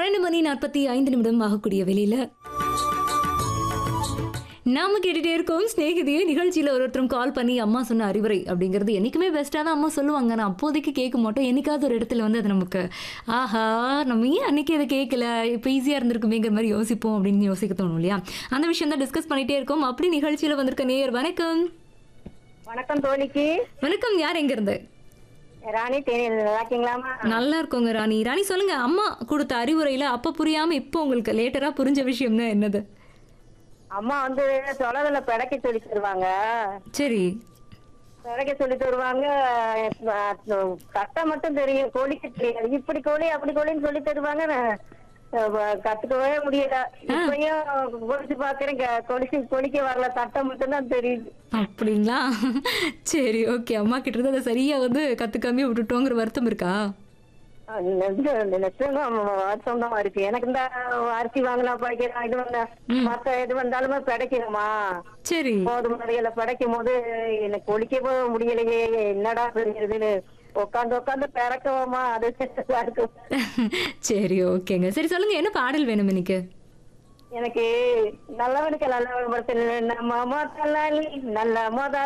பன்னெண்டு மணி நாற்பத்தி ஐந்து நிமிடம் ஆகக்கூடிய வெளியில நாம கேட்டுட்டே இருக்கோம் ஸ்நேகிதியே நிகழ்ச்சியில் ஒருத்தரும் கால் பண்ணி அம்மா சொன்ன அறிவுரை அப்படிங்கிறது என்னைக்குமே பெஸ்ட்டாக தான் அம்மா சொல்லுவாங்க நான் அப்போதைக்கு கேட்க மாட்டோம் என்னைக்காவது ஒரு இடத்துல வந்து அது நமக்கு ஆஹா நம்ம ஏன் அன்னைக்கு அதை கேட்கல இப்போ ஈஸியாக இருந்திருக்குமேங்கிற மாதிரி யோசிப்போம் அப்படின்னு யோசிக்க தோணும் இல்லையா அந்த விஷயம் தான் டிஸ்கஸ் பண்ணிட்டே இருக்கோம் அப்படி நிகழ்ச்சியில் வந்திருக்க நேயர் வணக்கம் வணக்கம் தோழிக்கு வணக்கம் யார் எங்க இருந்து ராணி தேனி நல்லா இருக்கீங்களாமா நல்லா இருக்கோங்க ராணி ராணி சொல்லுங்க அம்மா கொடுத்த அறிவுரையில அப்ப புரியாம இப்போ உங்களுக்கு லேட்டரா புரிஞ்ச விஷயம்னா என்னது அம்மா வந்து தொலைவில் பிடைக்க சொல்லி தருவாங்க சரி பிடைக்க சொல்லி தருவாங்க அஹ் கட்ட மட்டும் தெரியும் கோழிக்கு தெரியாது இப்படி கோழி அப்படி கோழின்னு சொல்லி தருவாங்க நான், அஹ், கத்துக்கவே முடியல இப்பயும் கொலிச்சு பாக்குறேன் க- கொலிச்சு கொலிக்க வரல தட்டை மட்டும் தான் தெரியுது அப்படிங்களா சரி ஓகே அம்மா கிட்ட இருந்து அதை சரியா வந்து கத்துக்காம விட்டுட்டோங்கிற வருத்தம் இருக்கா அஹ் நெஞ்ச- நெஞ்சம் வருஷம் தான் இருக்கு எனக்கு இந்த அரிசி வாங்கினா படிக்கிறேன் இது வந்தா மத்த இது வந்தாலுமே பிடைக்கணுமா சரி போதும் முறையில படைக்கும் போது எனக்கு ஒழிக்கவே முடியலையே என்னடா புரியுதுன்னு உட்காந்து உட்காந்து பிறக்கவோமா அது இதா இருக்கும் சரி ஓகேங்க சரி சொல்லுங்க என்ன பாடல் வேணும் இன்னைக்கு எனக்கு நல்லவனுக்கு நல்லவன் படத்தில் நம்ம முதலாளி நல்ல முதல்